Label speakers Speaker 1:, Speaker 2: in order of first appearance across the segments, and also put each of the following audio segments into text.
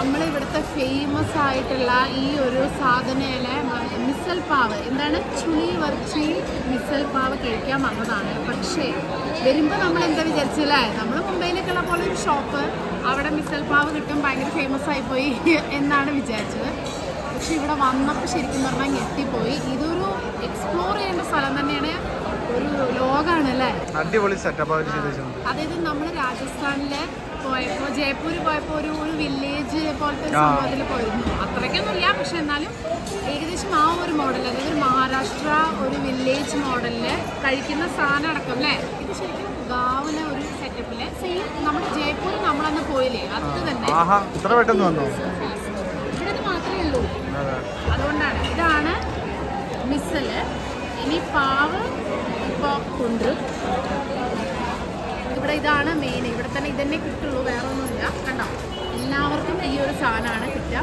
Speaker 1: നമ്മൾ ഇവിടുത്തെ ഫേമസ് ആയിട്ടുള്ള ഈ ഒരു സാധനയിലെ മിസൽ പാവ് എന്താണ് ചുളി വറച്ചി മിസൽ പാവ് കഴിക്കാൻ വന്നതാണ് പക്ഷേ വരുമ്പോൾ നമ്മൾ എന്താ വിചാരിച്ചല്ലേ നമ്മൾ മുംബൈയിലേക്കുള്ള പോലെ ഒരു ഷോപ്പ് അവിടെ മിസൽ പാവ് കിട്ടും ഭയങ്കര ഫേമസ് ആയിപ്പോയി എന്നാണ് വിചാരിച്ചത് പക്ഷെ ഇവിടെ വന്നപ്പോൾ ശരിക്കും പറഞ്ഞാൽ ഞെട്ടിപ്പോയി ഇതൊരു എക്സ്പ്ലോർ ചെയ്യേണ്ട സ്ഥലം തന്നെയാണ് ഒരു ലോകമാണ് അല്ലേ
Speaker 2: അടിപൊളി സെറ്റപ്പ് അവർ ചെയ്ത് വെച്ചിട്ടുണ്ട്
Speaker 1: അതായത് നമ്മൾ രാജസ്ഥാനില് പോയപ്പോൾ ജയ്പൂർ പോയപ്പോൾ ഒരു ഒരു വില്ലേജ് പോലത്തെ ഒരു
Speaker 2: ആ.
Speaker 1: സംഭവത്തിൽ പോയിരുന്നു അത്രയ്ക്കൊന്നുമില്ല പക്ഷെ എന്നാലും ഏകദേശം ആ ഒരു മോഡൽ അതായത് ഒരു മഹാരാഷ്ട്ര ഒരു വില്ലേജ് മോഡലില് കഴിക്കുന്ന സാധനം അടക്കം അല്ലേ ഇത് ശരിക്കും ഗാവിലെ ഒരു സെറ്റപ്പില് സെയിം നമ്മുടെ ജയ്പൂർ നമ്മളന്ന് പോയില്ലേ അത് തന്നെ
Speaker 2: ആഹാ ഇത്ര പെട്ടെന്ന് വന്നോ
Speaker 1: ഇവിടെ ഇത് മാത്രമേ ഉള്ളൂ
Speaker 2: അതെ
Speaker 1: അതുകൊണ്ടാണ് ഇതാണ് മിസ്സല് ഇനി പാവ് ഇപ്പോൾ കൊണ്ടുവരും ഇവിടെ ഇതാണ് മെയിൻ ഇവിടെ തന്നെ ഇതന്നെ കിട്ടുള്ളൂ വേറെ ഒന്നുമില്ല കണ്ടോ എല്ലാവർക്കും ഈ ഒരു സാധനമാണ് കിട്ടുക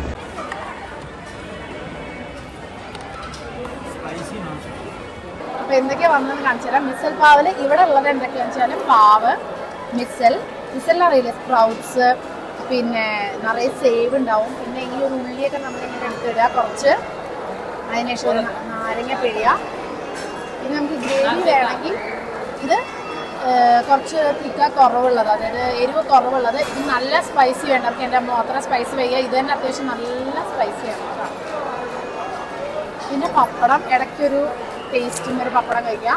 Speaker 1: അപ്പൊ എന്തൊക്കെയാ വന്നതെന്ന് കാണിച്ചു തരാം മിസൽ പാവില് ഇവിടെ ഉള്ളത് എന്തൊക്കെയാന്ന് വെച്ചാൽ പാവ് മിസൽ മിസൽ അറിയില്ല സ്പ്രൗട്ട്സ് പിന്നെ നിറയെ സേവ് ഉണ്ടാവും പിന്നെ ഈ ഒരു ഉള്ളിയൊക്കെ നമ്മളിങ്ങനെ എടുത്തിടുക കുറച്ച് അതിനുശേഷം ഒരു ന- നാരങ്ങ പിഴിയുക പിന്നെ നമുക്ക് ഗ്രേവി വേണമെങ്കിൽ ഇത് ഏർ, കുറച്ച് തിക്ക കുറവുള്ളത് അതായത് എരിവ് കുറവുള്ളത് ഇത് നല്ല സ്പൈസി വേണ്ടവർക്ക് എൻ്റെ അമ്മ അത്ര സ്പൈസി വയ്യ ഇത് തന്നെ അത്യാവശ്യം നല്ല സ്പൈസി ആണ് കേട്ടോ പിന്നെ പപ്പടം ഇടയ്ക്കൊരു ടേസ്റ്റിന് ഒരു പപ്പടം കഴിക്കാം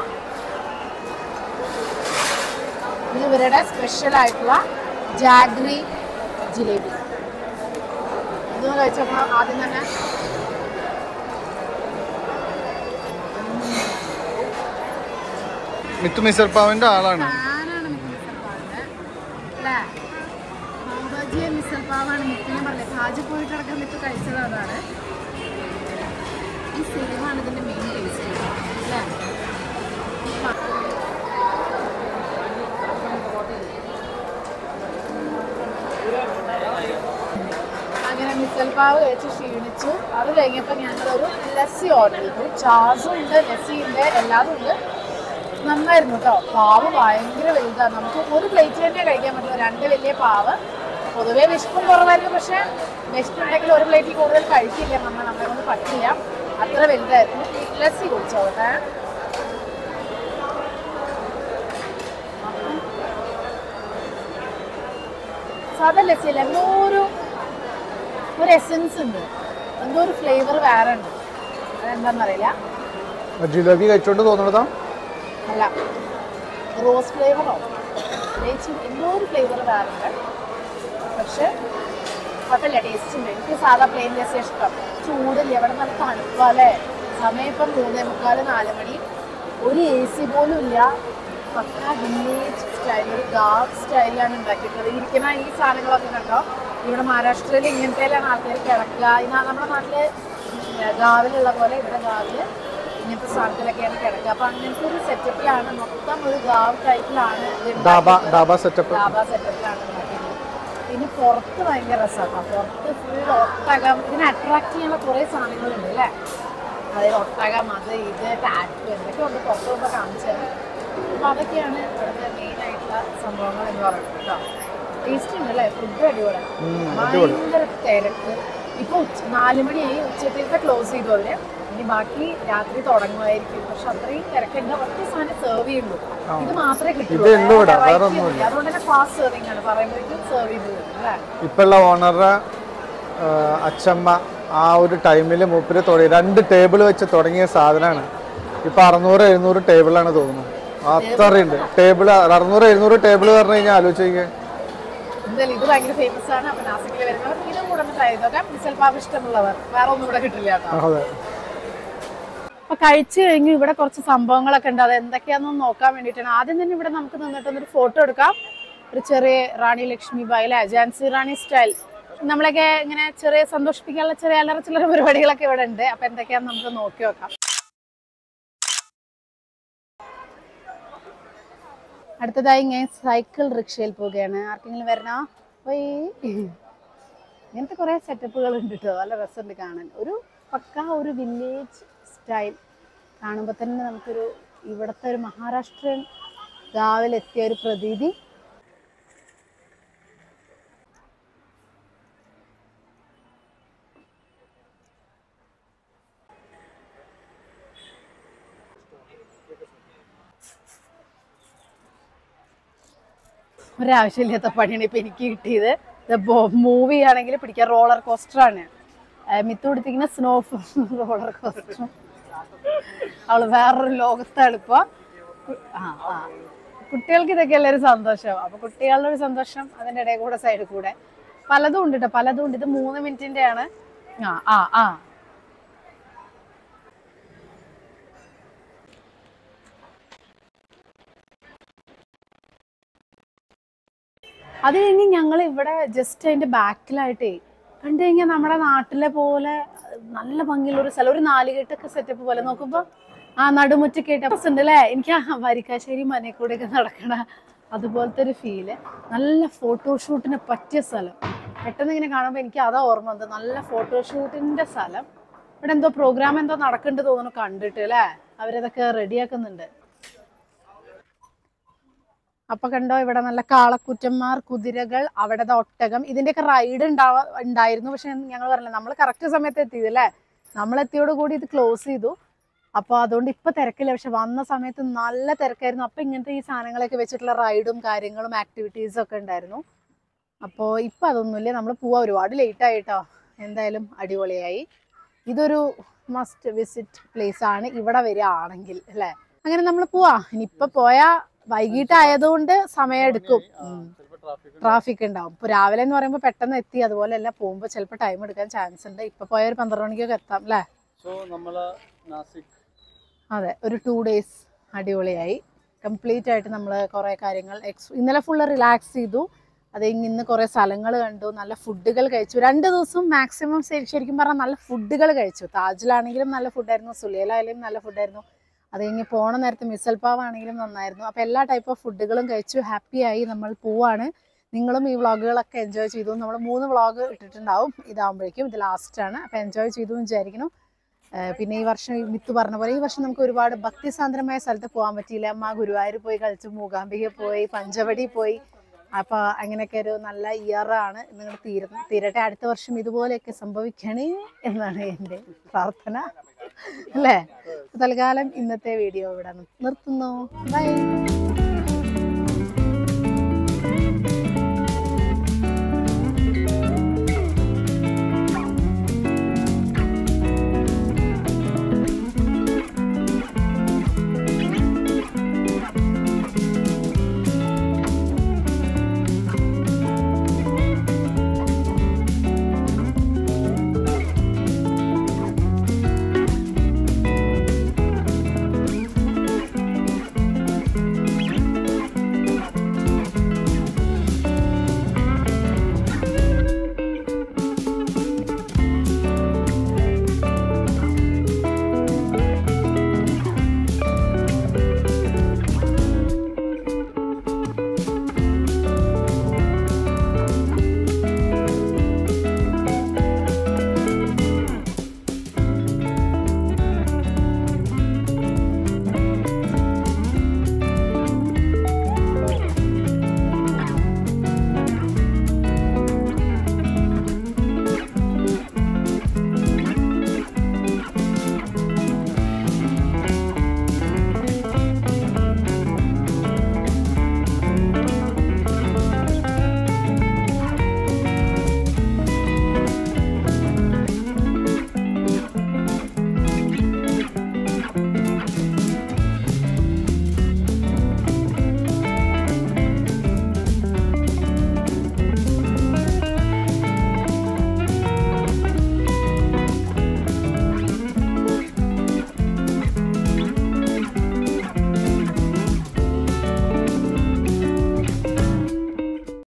Speaker 1: ഇത് ഇവരുടെ സ്പെഷ്യൽ ആയിട്ടുള്ള ജാഗ്രി ജിലേബി ഇതൊന്ന് കഴിച്ചപ്പോൾ ആദ്യം തന്നെ
Speaker 2: മിത്തു മിസൽ പാവിന്റെ ആളാണ്
Speaker 1: ഫാനാണ് മിസൽ പാവിന്റെ അല്ലേ പാവഭാജിയെ മിസൽ പാവാണ് മിത്തിനെ പറഞ്ഞത് ഹാജി പോയിട്ടടക്കം മിത്ത് കഴിച്ചത് അതാണ് ഈ സേവാണ് ഇതിന്റെ മെയിൻ ടേസ്റ്റ് അല്ലേ ഈ പ- അങ്ങനെ മിസൽ പാവ് കഴിച്ച് ക്ഷീണിച്ചു അത് കഴിഞ്ഞപ്പോൾ ഞങ്ങളൊരു ലസ്സി ഓർഡർ ചെയ്തു ചാസും ഉണ്ട് ലസ്സി ഉണ്ട് എല്ലാതും ഉണ്ട് നന്നായിരുന്നു കേട്ടോ പാവ് ഭയങ്കര വലുതാണ് നമുക്ക് ഒരു പ്ലേറ്റ് തന്നെ കഴിക്കാൻ പറ്റില്ല രണ്ട് വലിയ പാവ് പൊതുവേ വിശപ്പും കുറവായിരുന്നു പക്ഷെ വിശപ്പുണ്ടെങ്കിൽ ഒരു പ്ലേറ്റിൽ കൂടുതൽ കഴിക്കില്ല നമ്മൾ നമ്മളെ കൊണ്ട് പറ്റില്ല അത്ര വലുതായിരുന്നു ലസ്സി കുടിച്ചോട്ടെ സാധാ ലസ്സി അല്ല എന്തോ ഒരു ഒരു എസൻസ് ഉണ്ട് എന്തോ ഒരു ഫ്ലേവർ വേറെ ഉണ്ട് അതെന്താണെന്നറിയില്ല
Speaker 2: ജിലേബി കഴിച്ചോണ്ട് തോന്നണതാ
Speaker 1: അല്ല റോസ് ഫ്ലേവറോ ലേച്ചി എന്തോ ഒരു ഫ്ലേവർ വേറുണ്ട് പക്ഷെ കുഴപ്പമില്ല ടേസ്റ്റ് ഉണ്ട് എനിക്ക് സാധാ പ്ലെയിൻ ലസ്സി ഇഷ്ടം ചൂടില്ല ഇവിടെ നല്ല തണുപ്പല്ലേ സമയം ഇപ്പം മൂന്നേ മുക്കാല് നാല് മണി ഒരു എ സി പോലും ഇല്ല പക്ക വില്ലേജ് സ്റ്റൈൽ ഒരു ഗാവ് സ്റ്റൈലിലാണ് ഉണ്ടാക്കിയിട്ടുള്ളത് ഇരിക്കുന്ന ഈ സാധനങ്ങളൊക്കെ കണ്ടോ ഇവിടെ മഹാരാഷ്ട്രയിൽ ഇങ്ങനത്തേലാണ് ആൾക്കാർ കിടക്കുക ഇന്ന് നമ്മുടെ നാട്ടില് ഗാവിലുള്ള പോലെ ഇവിടെ ഗാവില് ഇങ്ങനത്തെ സ്ഥലത്തിലൊക്കെയാണ് കിടക്കുക അപ്പൊ അങ്ങനത്തെ ഒരു സെറ്റപ്പിലാണ് മൊത്തം ഒരു ഗാവ് ടൈപ്പിലാണ് ഇത്
Speaker 2: ഡാബ
Speaker 1: ഉണ്ടാക്കിയിട്ടുള്ളത്.
Speaker 2: ഡാബ സെറ്റപ്പ്
Speaker 1: ലാഭ സെറ്റപ്പിലാണ് ഉണ്ടാക്കിയത് പിന്നെ പുറത്ത് ഭയങ്കര രസമാണ് പുറത്ത് ഫുൾ ഒട്ടകം ഇതിനെ അട്രാക്ട് ചെയ്യാനുള്ള കുറേ സാധനങ്ങളുണ്ട് അല്ലേ അതായത് ഒട്ടകം അത് ഇത് ടാറ്റു എന്തൊക്കെ ഉണ്ട് പുറത്ത് പോകുമ്പോൾ കാണിച്ചു തരാം അപ്പോൾ അതൊക്കെയാണ് ഇവിടുത്തെ മെയിൻ ആയിട്ടുള്ള സംഭവങ്ങൾ എന്ന് പറയുന്നത് കേട്ടോ ടേസ്റ്റ് ഉണ്ട് അല്ലേ ഫുഡ് അടിപൊളിയാണ്
Speaker 2: ഉം, അടിപൊളി.
Speaker 1: ഭയങ്കര തിരക്ക് ഇപ്പൊ ഉച്ച നാല് മണിയായി ഉച്ചത്തേക്ക് ക്ലോസ് ചെയ്തു അവര് ഇനി ബാക്കി രാത്രി തുടങ്ങുമായിരിക്കും പക്ഷെ അത്രയും തിരക്കുണ്ട് ഒറ്റ സാധനം സെർവ് ചെയ്യുള്ളൂ
Speaker 2: ആ.
Speaker 1: ഇത് മാത്രമേ
Speaker 2: ഇത്
Speaker 1: കിട്ടുള്ളൂ
Speaker 2: ഉണ്ട് ഇവിടെ,
Speaker 1: വേറെ
Speaker 2: വേറെ
Speaker 1: variety
Speaker 2: ഒന്നുമില്ല.
Speaker 1: ഒന്നുമില്ല. അതുകൊണ്ട് തന്നെ ഫാസ്റ്റ് സെർവിംഗ് ആണ് പറയുമ്പോഴേക്കും സെർവ് ചെയ്ത് തരും അല്ലേ
Speaker 2: ഇപ്പോഴുള്ള ഓണറുടെ അച്ചമ്മ ആ ഒരു ടൈമിൽ മൂപ്പര് തുടങ്ങി രണ്ട് ടേബിൾ വെച്ച് തുടങ്ങിയ സാധനമാണ് ഇപ്പൊ അറുന്നൂറ് എഴുന്നൂറ് ടേബിളാണ് തോന്നുന്നു അത്രയുണ്ട് ടേബിൾ അറുന്നൂറ് എഴുന്നൂറ് ടേബിൾ പറഞ്ഞു കഴിഞ്ഞാൽ ആലോചിക്കുക
Speaker 1: എന്തായാലും ഇത് ഭയങ്കര ഫേമസ് ആണ് അപ്പൊ നാസിക്കിൽ വരുന്നവർ ഇതും കൂടെ ഒന്ന് ട്രൈ ചെയ്തോക്കാം മിസൽ പാവ് ഇഷ്ടമുള്ളവർ വേറെ ഒന്നും ഇവിടെ കിട്ടില്ല കേട്ടോ
Speaker 2: അതെ
Speaker 1: അപ്പൊ കഴിച്ചു കഴിഞ്ഞു ഇവിടെ കുറച്ച് സംഭവങ്ങളൊക്കെ ഉണ്ട് അത് എന്തൊക്കെയാണെന്ന് നോക്കാൻ വേണ്ടിയിട്ടാണ് ആദ്യം തന്നെ ഇവിടെ നമുക്ക് നിന്നിട്ടൊന്നൊരു ഫോട്ടോ എടുക്കാം ഒരു ചെറിയ റാണി ലക്ഷ്മി ബായി അല്ലെ ജാൻസി റാണി സ്റ്റൈൽ നമ്മളൊക്കെ ഇങ്ങനെ ചെറിയ സന്തോഷിപ്പിക്കാനുള്ള ചെറിയ അല്ലറ ചില്ലറ പരിപാടികളൊക്കെ ഇവിടെ ഉണ്ട് അപ്പൊ എന്തൊക്കെയാന്ന് നമുക്ക് നോക്കി നോക്കാം അടുത്തതായി ഞാൻ സൈക്കിൾ റിക്ഷയിൽ പോവുകയാണ് ആർക്കെങ്കിലും വരണോ പോയി ഇങ്ങനത്തെ കുറേ സെറ്റപ്പുകൾ ഉണ്ട് കേട്ടോ നല്ല രസമുണ്ട് കാണാൻ ഒരു പക്ക ഒരു വില്ലേജ് സ്റ്റൈൽ കാണുമ്പോൾ തന്നെ നമുക്കൊരു ഇവിടുത്തെ ഒരു മഹാരാഷ്ട്രൻ ഗാവിലെത്തിയ ഒരു പ്രതീതി ഒരാവശ്യമില്ലാത്ത പണിയാണ് ഇപ്പൊ എനിക്ക് കിട്ടിയത് മൂവി ആണെങ്കിൽ പിടിക്കാൻ റോളർ കോസ്റ്റർ ആണ് ആ, മിത്തു കൊടുത്തിരിക്കുന്ന സ്നോ റോളർ കോസ്റ്റർ അവള് വേറൊരു ലോകത്താണ് ഇപ്പൊ കു- ആ ആ കുട്ടികൾക്ക് ഇതൊക്കെ എല്ലാവരും സന്തോഷം അപ്പൊ കുട്ടികളുടെ ഒരു സന്തോഷം അതിന്റെ ഇടയിൽ കൂടെ സൈഡിൽ കൂടെ പലതും ഉണ്ട് കേട്ടോ പലതും ഉണ്ട് ഇത് മൂന്ന് മിനിറ്റിന്റെ ആണ് ആ ആ ആ അത് കഴിഞ്ഞ് ഞങ്ങൾ ഇവിടെ ജസ്റ്റ് അതിന്റെ ബാക്കിലായിട്ടേ കണ്ടു കഴിഞ്ഞാൽ നമ്മുടെ നാട്ടിലെ പോലെ നല്ല ഭംഗിയുള്ള ഒരു സ്ഥലം ഒരു നാലുകെട്ടൊക്കെ സെറ്റപ്പ് പോലെ നോക്കുമ്പോ ആ നടുമുറ്റൊക്കെ ഉണ്ട് അല്ലേ എനിക്ക് ആ വരിക്കാശ്ശേരി മനയിൽ ഒക്കെ നടക്കണ അതുപോലത്തെ ഒരു ഫീല് നല്ല ഫോട്ടോഷൂട്ടിന് പറ്റിയ സ്ഥലം പെട്ടെന്ന് ഇങ്ങനെ കാണുമ്പോൾ എനിക്ക് അതാ ഓർമ്മ വന്നത് നല്ല ഫോട്ടോഷൂട്ടിന്റെ സ്ഥലം ഇവിടെ എന്തോ പ്രോഗ്രാം എന്തോ നടക്കുന്നുണ്ട് തോന്നുന്നു കണ്ടിട്ട് അല്ലേ അവരതൊക്കെ റെഡിയാക്കുന്നുണ്ട് അപ്പൊ കണ്ടോ ഇവിടെ നല്ല കാളക്കുറ്റന്മാർ കുതിരകൾ അവിടെ ദാ ഒട്ടകം ഇതിന്റെയൊക്കെ റൈഡ് ഉണ്ടാവ ഉണ്ടായിരുന്നു പക്ഷെ ഞങ്ങൾ പറഞ്ഞില്ല നമ്മൾ കറക്റ്റ് സമയത്ത് എത്തിയത് അല്ലേ നമ്മൾ എത്തിയോട് കൂടി ഇത് ക്ലോസ് ചെയ്തു അപ്പോൾ അതുകൊണ്ട് ഇപ്പൊ തിരക്കില്ല പക്ഷെ വന്ന സമയത്ത് നല്ല തിരക്കായിരുന്നു അപ്പൊ ഇങ്ങനത്തെ ഈ സാധനങ്ങളൊക്കെ വെച്ചിട്ടുള്ള റൈഡും കാര്യങ്ങളും ആക്ടിവിറ്റീസും ഒക്കെ ഉണ്ടായിരുന്നു അപ്പോൾ ഇപ്പൊ അതൊന്നുമില്ല നമ്മൾ പോവാ ഒരുപാട് ലേറ്റ് ആയിട്ടോ എന്തായാലും അടിപൊളിയായി ഇതൊരു മസ്റ്റ് വിസിറ്റ് പ്ലേസ് ആണ് ഇവിടെ വരികയാണെങ്കിൽ അല്ലേ അങ്ങനെ നമ്മൾ പോവാ ഇനിയിപ്പൊ പോയാ വൈകിട്ടായതുകൊണ്ട് സമയം എടുക്കും ട്രാഫിക് ഉണ്ടാവും ഇപ്പൊ രാവിലെ എന്ന് പറയുമ്പോൾ പെട്ടെന്ന് എത്തി അതുപോലെയല്ല പോകുമ്പോൾ ചിലപ്പോൾ ടൈം എടുക്കാൻ ചാൻസ് ഉണ്ട് ഇപ്പൊ പോയ ഒരു പന്ത്രണ്ട് മണിക്കൊക്കെ എത്താം അല്ലേ
Speaker 2: സോ നമ്മള് നാസിക്
Speaker 1: അതെ ഒരു ടു ഡേയ്സ് അടിപൊളിയായി കംപ്ലീറ്റ് ആയിട്ട് നമ്മൾ കുറേ കാര്യങ്ങൾ എക്സ് ഇന്നലെ ഫുള്ള് റിലാക്സ് ചെയ്തു അത് കഴിഞ്ഞ് ഇന്ന് കുറേ സ്ഥലങ്ങൾ കണ്ടു നല്ല ഫുഡുകൾ കഴിച്ചു രണ്ട് ദിവസം മാക്സിമം ശരിക്കും പറഞ്ഞാൽ നല്ല ഫുഡുകൾ കഴിച്ചു താജിലാണെങ്കിലും നല്ല ഫുഡായിരുന്നു സുലേലായാലും നല്ല ഫുഡായിരുന്നു അത് കഴിഞ്ഞ് പോണ നേരത്തെ മിസൽ പാവ് ആണെങ്കിലും നന്നായിരുന്നു അപ്പോൾ എല്ലാ ടൈപ്പ് ഓഫ് ഫുഡുകളും കഴിച്ചു ഹാപ്പിയായി നമ്മൾ പോവാണ് നിങ്ങളും ഈ വ്ളോഗുകളൊക്കെ എൻജോയ് ചെയ്തു നമ്മൾ മൂന്ന് വ്ളോഗ് ഇട്ടിട്ടുണ്ടാവും ഇതാകുമ്പോഴേക്കും ഇത് ലാസ്റ്റാണ് അപ്പോൾ എൻജോയ് ചെയ്തു എന്ന് വിചാരിക്കുന്നു ഏഹ് പിന്നെ ഈ വർഷം ഈ മിത്ത് പറഞ്ഞ പോലെ ഈ വർഷം നമുക്ക് ഒരുപാട് ഭക്തിസാന്ദ്രമായ സ്ഥലത്ത് പോകാൻ പറ്റിയില്ല അമ്മ ഗുരുവായൂർ പോയി കളിച്ചു മൂകാംബിക പോയി പഞ്ചവടി പോയി അപ്പോൾ അങ്ങനെയൊക്കെ ഒരു നല്ല ഇയറാണ് നിങ്ങൾ തീര തീരട്ടെ അടുത്ത വർഷം ഇതുപോലെയൊക്കെ സംഭവിക്കണേ എന്നാണ് എൻ്റെ പ്രാർത്ഥന അല്ലേ തൽക്കാലം ഇന്നത്തെ വീഡിയോ ഇവിടെ നിർത്തുന്നു ബൈ